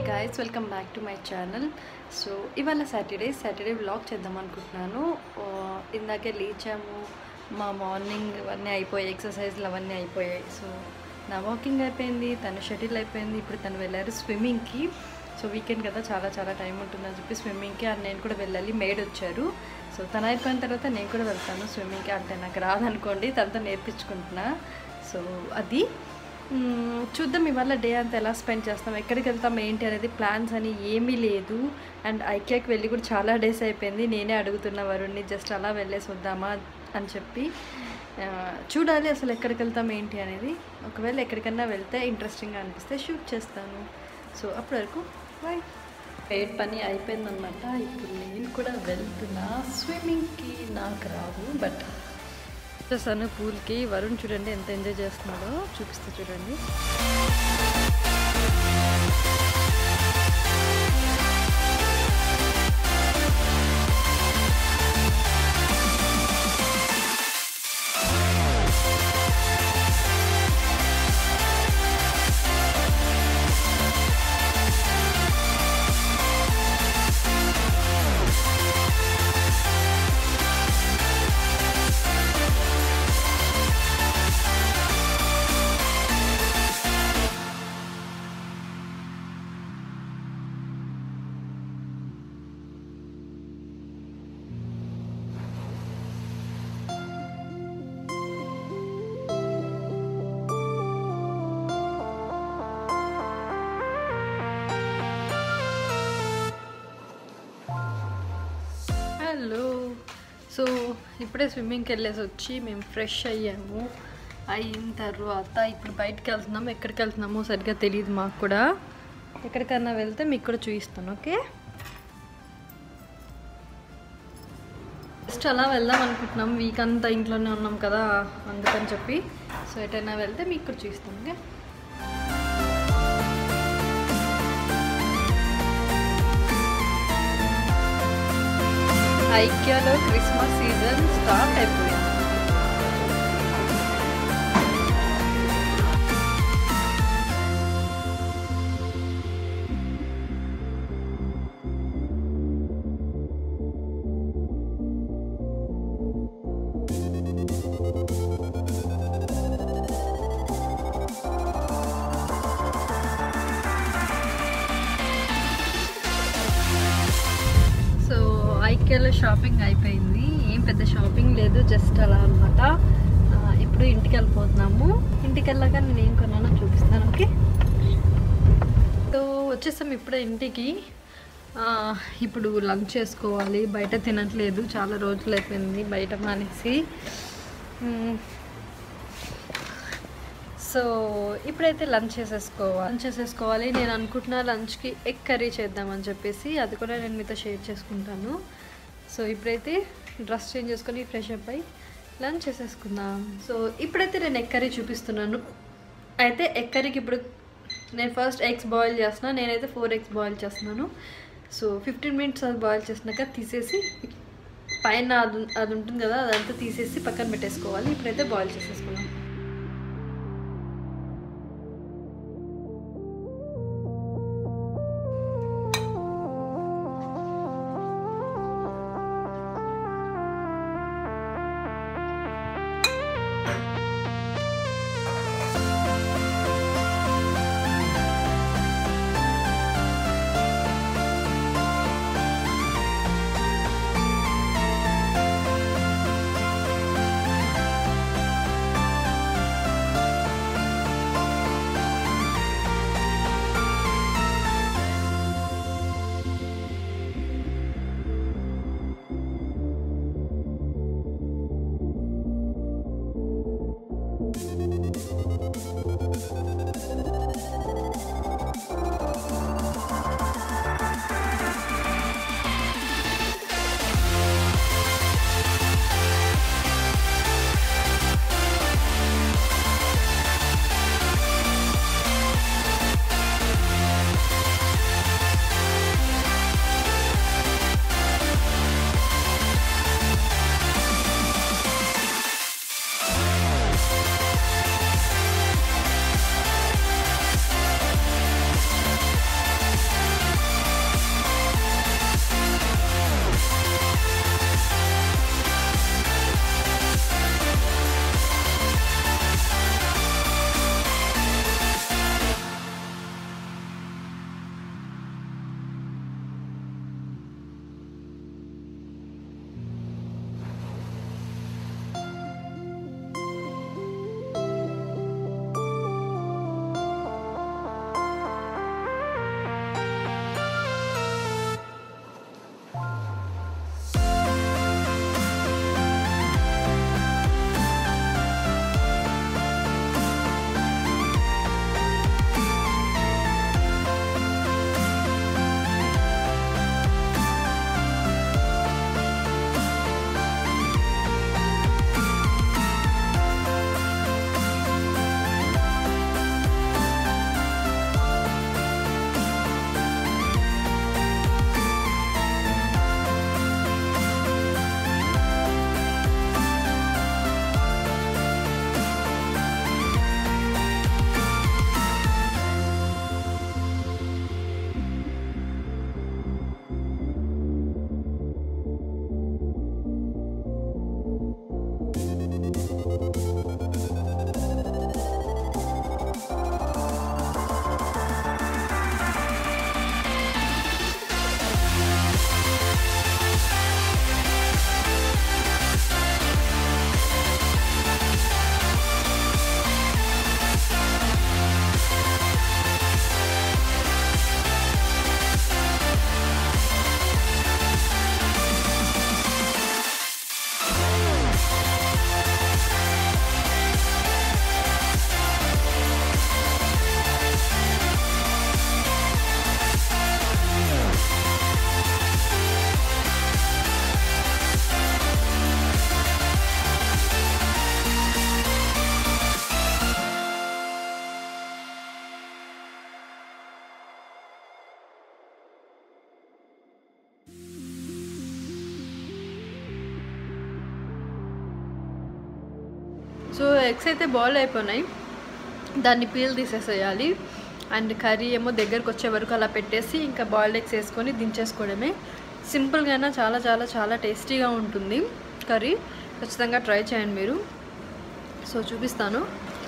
guys welcome back to my channel so ఇవాళ Saturday Saturday vlog చేద్దాం అనుకుంటున్నాను ఆ, ఇందాకే లేచాము మా మార్నింగ్ అవన్నీ అయిపోయాయి ఎక్సర్సైజ్లు అవన్నీ అయిపోయాయి సో నా వాకింగ్ అయిపోయింది తను షటిల్ అయిపోయింది ఇప్పుడు తను వెళ్ళారు స్విమ్మింగ్కి సో వీకెండ్ కదా చాలా చాలా టైం ఉంటుందని చెప్పి స్విమ్మింగ్కి అండ్ నేను కూడా వెళ్ళాలి మేడ్ వచ్చారు సో తను అయిపోయిన తర్వాత నేను కూడా వెళ్తాను స్విమ్మింగ్కి అంటే నాకు రాదనుకోండి తనతో నేర్పించుకుంటున్నా సో అది మ్మ్, చూద్దాం ఇవాళ డే అంతా ఎలా స్పెండ్ చేస్తాం ఎక్కడికి వెళ్తాం ఏంటి అనేది ప్లాన్స్ అని ఏమీ లేదు అండ్ ఐక్యాకి వెళ్ళి కూడా చాలా డేస్ అయిపోయింది నేనే అడుగుతున్న వరుణ్ణి జస్ట్ అలా వెళ్ళేసి వద్దామా అని చెప్పి ఆ, చూడాలి అసలు ఎక్కడికి వెళ్తాం ఏంటి అనేది ఒకవేళ ఎక్కడికన్నా వెళ్తే ఇంట్రెస్టింగ్గా అనిపిస్తే షూట్ చేస్తాను సో అప్పటి వరకు బాయ్ పేట్ పని అయిపోయిందనమాట ఇప్పుడు నేను కూడా వెళ్తున్నా స్విమ్మింగ్కి నాకు రాదు బట్ వచ్చేసాను పూల్కి వరుణ్ చూడండి ఎంత ఎంజాయ్ చేస్తున్నాడో చూపిస్తే చూడండి హలో సో ఇప్పుడే స్విమ్మింగ్కి వెళ్ళేసి వచ్చి మేము ఫ్రెష్ అయ్యాము అయిన తర్వాత ఇప్పుడు బయటకు వెళ్తున్నాము ఎక్కడికి వెళ్తున్నామో సరిగ్గా తెలియదు మాకు కూడా ఎక్కడికన్నా వెళ్తే మీకు కూడా చూపిస్తాను ఓకే జస్ట్ అలా వెళ్దాం అనుకుంటున్నాం వీక్ అంతా ఇంట్లోనే ఉన్నాం కదా అందుకని చెప్పి సో ఎటైనా వెళ్తే మీకు కూడా చూపిస్తాను ఓకే ఐక్యాలో క్రిస్మస్ సీజన్ స్టార్ట్ అయిపోయింది సో ఐక్యాలో షాపింగ్ అయిపోయింది ఏం పెద్ద షాపింగ్ లేదు జస్ట్ అలా అనమాట ఇప్పుడు ఇంటికి వెళ్ళిపోతున్నాము ఇంటికి వెళ్ళాక నేను ఏం కొన్నానో చూపిస్తాను ఓకే సో వచ్చేసాం ఇప్పుడే ఇంటికి ఆ, ఇప్పుడు లంచ్ చేసుకోవాలి బయట తినట్లేదు చాలా రోజులు అయిపోయింది బయట మానేసి మ్, సో ఇప్పుడైతే లంచ్ చేసేసుకోవాలి లంచ్ చేసేసుకోవాలి నేను అనుకుంటున్నా లంచ్కి ఎగ్ కర్రీ చేద్దామని చెప్పేసి అది కూడా నేను మీతో షేర్ చేసుకుంటాను సో ఇప్పుడైతే డ్రెస్ చేంజ్ చేసుకొని ఫ్రెష్ అప్ అయి లంచ్ చేసేసుకుందాం సో ఇప్పుడైతే నేను ఎగ్ కర్రీ చూపిస్తున్నాను అయితే ఎగ్ కర్రీకి ఇప్పుడు నేను ఫస్ట్ ఎగ్స్ బాయిల్ చేస్తున్నాను నేనైతే ఫోర్ ఎగ్స్ బాయిల్ చేస్తున్నాను సో ఫిఫ్టీన్ మినిట్స్ అది బాయిల్ చేసినాక తీసేసి పైన అది అది ఉంటుంది కదా అదంతా తీసేసి పక్కన పెట్టేసుకోవాలి ఇప్పుడైతే బాయిల్ చేసేసుకున్నాం సో ఎగ్స్ అయితే బాయిల్ అయిపోయినాయి దాన్ని పీల్ తీసేసేయాలి అండ్ కర్రీ ఏమో దగ్గరకు వచ్చే వరకు అలా పెట్టేసి ఇంకా బాయిల్డ్ ఎగ్స్ వేసుకొని దించేసుకోవడమే సింపుల్గానే చాలా చాలా చాలా టేస్టీగా ఉంటుంది కర్రీ ఖచ్చితంగా ట్రై చేయండి మీరు సో చూపిస్తాను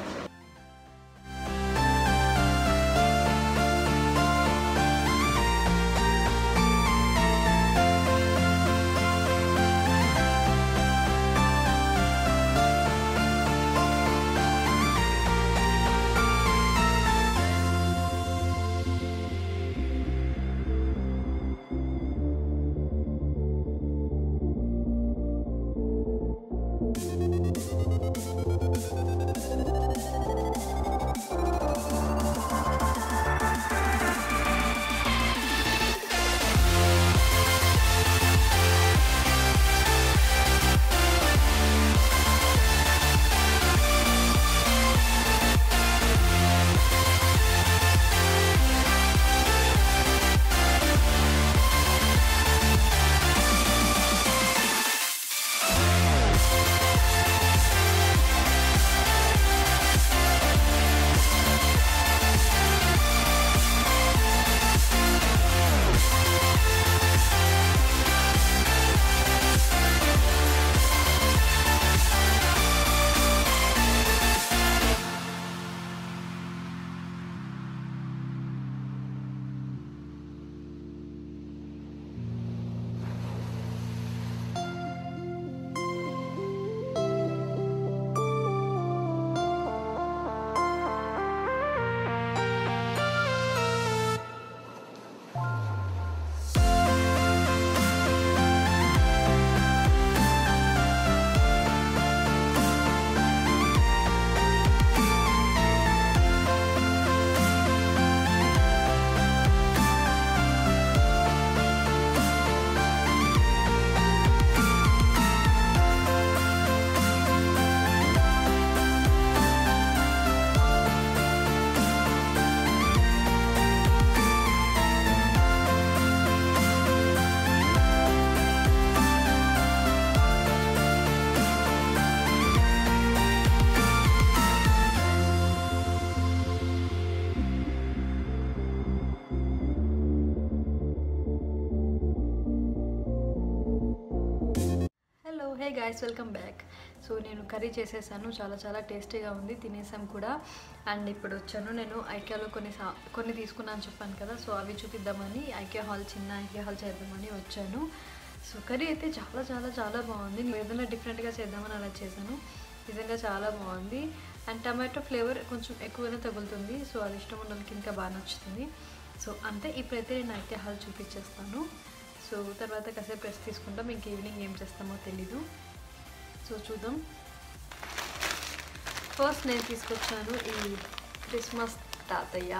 hello hey guys welcome back so నేను కర్రీ చేసేసాను చాలా చాలా టేస్టీగా ఉంది తినేసాం కూడా అండ్ ఇప్పుడు వచ్చాను నేను ఐక్యాలో కొన్ని సా కొన్ని తీసుకున్నాను చెప్పాను కదా సో అవి చూపిద్దామని ఐక్యా హాల్ చిన్న ఐక్యా హాల్ చేద్దామని వచ్చాను సో కర్రీ అయితే చాలా చాలా చాలా బాగుంది నేను ఏదైనా డిఫరెంట్గా చేద్దామని అలా చేశాను నిజంగా చాలా బాగుంది అండ్ టమాటో ఫ్లేవర్ కొంచెం ఎక్కువనే తగులుతుంది సో అది ఇష్టం ఉన్న వాళ్ళకి ఇంకా బాగా నచ్చుతుంది సో అంతే ఇప్పుడైతే నేను ఐక్యా హాల్ చూపించేస్తాను సో తర్వాత కాసేపు రెస్ట్ తీసుకుంటాం ఇంక ఈవినింగ్ ఏం చేస్తామో తెలీదు సో చూద్దాం ఫస్ట్ నేను తీసుకొచ్చాను ఈ క్రిస్మస్ తాతయ్య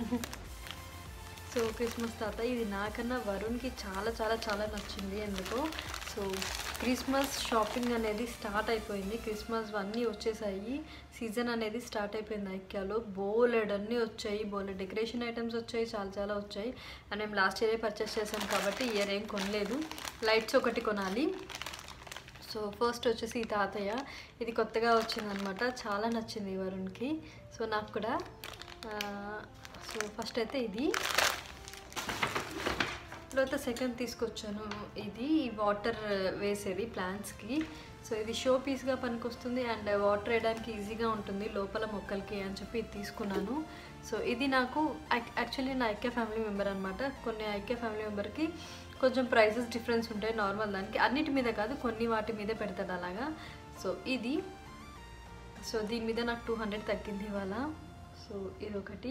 సో క్రిస్మస్ తాత ఇది నాకన్నా వరుణ్కి చాలా చాలా చాలా నచ్చింది ఎందుకో సో క్రిస్మస్ షాపింగ్ అనేది స్టార్ట్ అయిపోయింది క్రిస్మస్ అన్నీ వచ్చేసాయి సీజన్ అనేది స్టార్ట్ అయిపోయింది ఐక్యాలో బోలెడ్ అన్నీ వచ్చాయి బోలెడ్ డెకరేషన్ ఐటమ్స్ వచ్చాయి చాలా చాలా వచ్చాయి అండ్ మేము లాస్ట్ ఇయరే పర్చేస్ చేసాం కాబట్టి ఇయర్ ఏం కొనలేదు లైట్స్ ఒకటి కొనాలి సో ఫస్ట్ వచ్చేసి ఈ తాతయ్య ఇది కొత్తగా వచ్చిందనమాట చాలా నచ్చింది ఈ వరుణ్కి సో నాకు కూడా ఆ, సో ఫస్ట్ అయితే ఇది తర్వాత సెకండ్ తీసుకొచ్చాను ఇది వాటర్ వేసేది ప్లాంట్స్కి సో ఇది షో పీస్గా పనికొస్తుంది అండ్ వాటర్ వేయడానికి ఈజీగా ఉంటుంది లోపల మొక్కలకి అని చెప్పి ఇది తీసుకున్నాను సో ఇది నాకు యాక్చువల్లీ నా ఐక్య ఫ్యామిలీ మెంబర్ అనమాట కొన్ని ఐక్య ఫ్యామిలీ మెంబర్కి కొంచెం ప్రైసెస్ డిఫరెన్స్ ఉంటాయి నార్మల్ దానికి అన్నిటి మీద కాదు కొన్ని వాటి మీదే పెడతాడు అలాగా సో ఇది సో దీని మీద నాకు టూ హండ్రెడ్ తగ్గింది ఇవాళ సో ఇది ఒకటి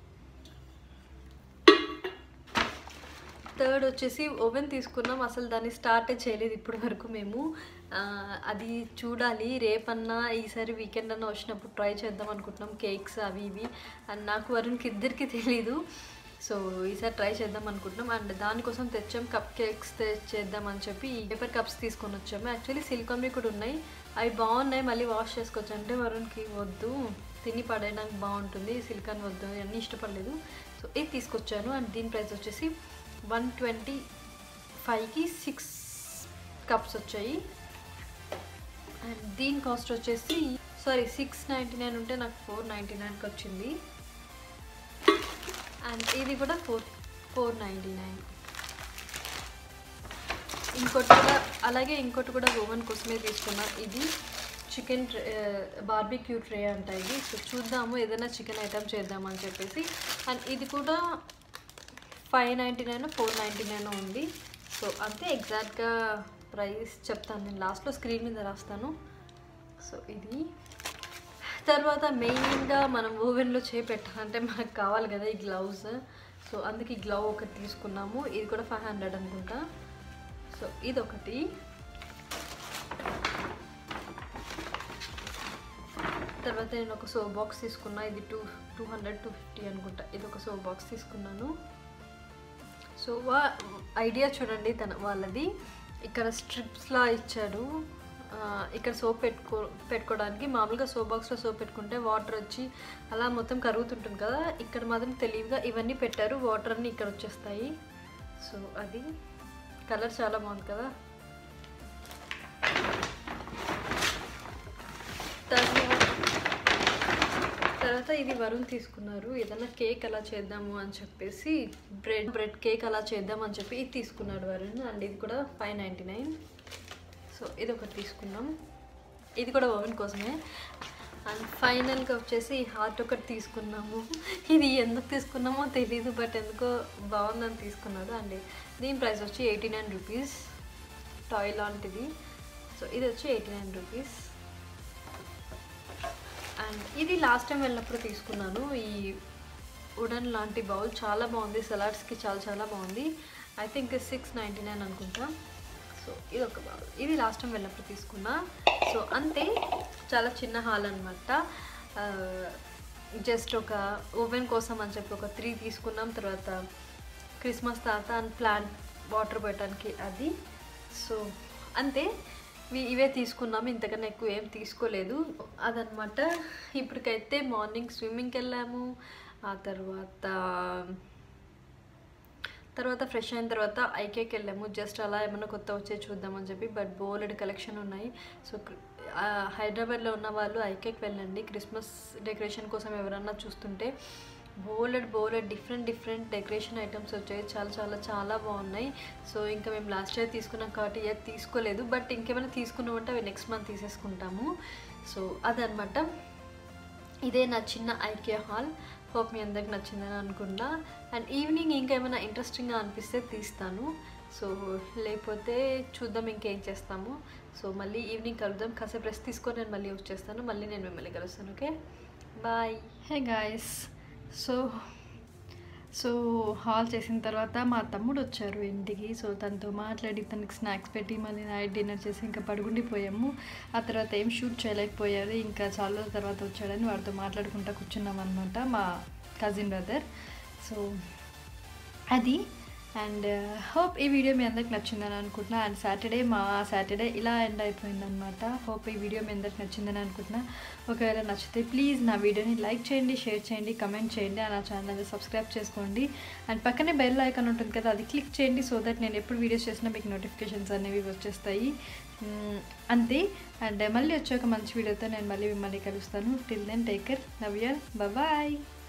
థర్డ్ వచ్చేసి ఓవెన్ తీసుకున్నాం అసలు దాన్ని స్టార్టే చేయలేదు ఇప్పటి వరకు మేము ఆ, అది చూడాలి రేపన్నా ఈసారి వీకెండ్ అన్నా వచ్చినప్పుడు ట్రై చేద్దాం అనుకుంటున్నాం కేక్స్ అవి ఇవి అండ్ నాకు వరుణ్కి ఇద్దరికి తెలీదు సో ఈసారి ట్రై చేద్దాం అనుకుంటున్నాం అండ్ దానికోసం తెచ్చాం కప్ కేక్స్ చేద్దాం అని చెప్పి ఈ పేపర్ కప్స్ తీసుకొని వచ్చాము యాక్చువల్లీ సిలికాన్వి కూడా ఉన్నాయి అవి బాగున్నాయి మళ్ళీ వాష్ చేసుకోవచ్చు అంటే వరుణ్కి వద్దు తిని పడేయడానికి బాగుంటుంది సిలికాన్ వద్దు అన్నీ ఇష్టపడలేదు సో ఇది తీసుకొచ్చాను అండ్ దీని ప్రైస్ వచ్చేసి వన్ ట్వంటీ ఫైవ్కి సిక్స్ కప్స్ వచ్చాయి అండ్ దీని కాస్ట్ వచ్చేసి సారీ సిక్స్ నైంటీ నైన్ ఉంటే నాకు ఫోర్ నైంటీ నైన్కి వచ్చింది అండ్ ఇది కూడా ఫోర్ ఫోర్ నైంటీ నైన్ ఇంకోటి కూడా అలాగే ఇంకోటి కూడా ఓవెన్ కోసమే తీసుకున్నాం ఇది చికెన్ ట్రే బార్బిక్యూ ట్రే అంట ఇది సో చూద్దాము ఏదైనా చికెన్ ఐటమ్ చేద్దామని చెప్పేసి అండ్ ఇది కూడా five ninety nine four ninety nine ఉంది సో అంతే ఎగ్జాక్ట్గా ప్రైస్ చెప్తాను నేను లాస్ట్లో స్క్రీన్ మీద రాస్తాను సో ఇది తర్వాత మెయిన్గా మనం ఓవెన్లో చేపెట్టాలంటే మనకు కావాలి కదా ఈ గ్లౌజ్ సో అందుకే ఈ గ్లౌ ఒకటి తీసుకున్నాము ఇది కూడా ఫైవ్ హండ్రెడ్ అనుకుంటా సో ఇది ఒకటి తర్వాత నేను ఒక సోప్ బాక్స్ తీసుకున్నా ఇది two two hundred two fifty అనుకుంటా ఇది ఒక సోప్ బాక్స్ తీసుకున్నాను సో వా ఐడియా చూడండి తన వాళ్ళది ఇక్కడ స్ట్రిప్స్లా ఇచ్చాడు ఆ, ఇక్కడ సోప్ పెట్టుకో పెట్టుకోవడానికి మామూలుగా సోప్ బాక్స్లో సోప్ పెట్టుకుంటే వాటర్ వచ్చి అలా మొత్తం కరుగుతుంటుంది కదా ఇక్కడ మాత్రం తెలివిగా ఇవన్నీ పెట్టారు వాటర్ అన్నీ ఇక్కడ వచ్చేస్తాయి సో అది కలర్ చాలా బాగుంది కదా తర్వాత తర్వాత ఇది వరుణ్ తీసుకున్నారు ఏదైనా కేక్ అలా చేద్దాము అని చెప్పేసి బ్రెడ్ బ్రెడ్ కేక్ అలా చేద్దాం అని చెప్పి ఇది తీసుకున్నాడు వరుణ్ అండ్ ఇది కూడా ఫైవ్ నైంటీ నైన్ సో ఇది ఒకటి తీసుకున్నాం ఇది కూడా ఓవెన్ కోసమే అండ్ ఫైనల్గా వచ్చేసి హార్ట్ ఒకటి తీసుకున్నాము ఇది ఎందుకు తీసుకున్నామో తెలీదు బట్ ఎందుకో బాగుందని తీసుకున్నాడు అండ్ దీని ప్రైస్ వచ్చి ఎయిటీ నైన్ రూపీస్ టాయ్ లాంటిది సో ఇది వచ్చి ఎయిటీ నైన్ రూపీస్ అండ్ ఇది లాస్ట్ టైం వెళ్ళినప్పుడు తీసుకున్నాను ఈ వుడన్ లాంటి బౌల్ చాలా బాగుంది సలాడ్స్కి చాలా చాలా బాగుంది I think six ninety nine అనుకుంటా సో ఇది ఒక బౌల్ ఇది లాస్ట్ టైం వెళ్ళినప్పుడు తీసుకున్నా సో అంతే చాలా చిన్న హాల్ అనమాట జస్ట్ ఒక ఓవెన్ కోసం అని చెప్పి ఒక త్రీ తీసుకున్నాం తర్వాత క్రిస్మస్ తాత అండ్ ప్లాంట్ వాటర్ పెట్టడానికి అది సో అంతే ఇవి- ఇవే తీసుకున్నాము ఇంతకన్నా ఎక్కువ ఏం తీసుకోలేదు అదనమాట ఇప్పటికైతే మార్నింగ్ స్విమ్మింగ్కి వెళ్ళాము ఆ తర్వాత తర్వాత ఫ్రెష్ అయిన తర్వాత ఐకేకి వెళ్ళాము జస్ట్ అలా ఏమైనా కొత్త వచ్చే చూద్దామని చెప్పి బట్ బోలెడ్ కలెక్షన్ ఉన్నాయి సో క్రి- ఆ, హైదరాబాద్లో ఉన్న వాళ్ళు ఐకేకి వెళ్ళండి క్రిస్మస్ డెకరేషన్ కోసం ఎవరన్నా చూస్తుంటే బోలెడ్ బోలెడ్ డిఫరెంట్ డిఫరెంట్ డెకరేషన్ ఐటమ్స్ వచ్చాయి చాలా చాలా చాలా బాగున్నాయి సో ఇంకా మేము లాస్ట్ ఇయర్ తీసుకున్నాం కాబట్టి ఇయర్ తీసుకోలేదు బట్ ఇంకేమైనా తీసుకున్నామంటే అవి నెక్స్ట్ మంత్ తీసేసుకుంటాము సో అదనమాట ఇదే నా చిన్న ఐకియా హాల్ హోప్ మీ అందరికి నచ్చిందని అనుకుంటా అండ్ ఈవినింగ్ ఇంకా ఏమైనా ఇంట్రెస్టింగ్గా అనిపిస్తే తీస్తాను సో లేకపోతే చూద్దాం ఇంకేం చేస్తాము సో మళ్ళీ ఈవినింగ్ కలుద్దాం కాసేపు రెస్ట్ తీసుకొని నేను మళ్ళీ వచ్చేస్తాను మళ్ళీ నేను మిమ్మల్ని కలుస్తాను okay bye hey guys so so haul చేసిన తర్వాత మా తమ్ముడు వచ్చారు ఇంటికి సో తనతో మాట్లాడి తనకి స్నాక్స్ పెట్టి మళ్ళీ నైట్ డిన్నర్ చేసి ఇంకా పడుకుండిపోయాము ఆ తర్వాత ఏం షూట్ చేయలేకపోయారు ఇంకా చాలా రోజుల తర్వాత వచ్చాడని వాడితో మాట్లాడుకుంటా కూర్చున్నాం అనమాట మా కజిన్ బ్రదర్ సో అది అండ్ హోప్ ఈ వీడియో మీ అందరికి నచ్చిందని అనుకుంటున్నా అండ్ సాటర్డే మా సాటర్డే ఇలా ఎండ్ అయిపోయిందనమాట హోప్ ఈ వీడియో మీ అందరికి నచ్చిందని అనుకుంటున్నా ఒకవేళ నచ్చితే ప్లీజ్ నా వీడియోని లైక్ చేయండి షేర్ చేయండి కమెంట్ చేయండి ఆ నా ఛానల్ సబ్స్క్రైబ్ చేసుకోండి అండ్ పక్కనే బెల్ ఐకాన్ ఉంటుంది కదా అది క్లిక్ చేయండి సో దట్ నేను ఎప్పుడు వీడియోస్ చేసినా మీకు నోటిఫికేషన్స్ అనేవి వచ్చేస్తాయి మ్మ్, అంతే అండ్ మళ్ళీ వచ్చే ఒక మంచి వీడియోతో నేను మళ్ళీ మిమ్మల్ని కలుస్తాను టిల్ దెన్ టేకర్ నవ్ యర్ బాయ్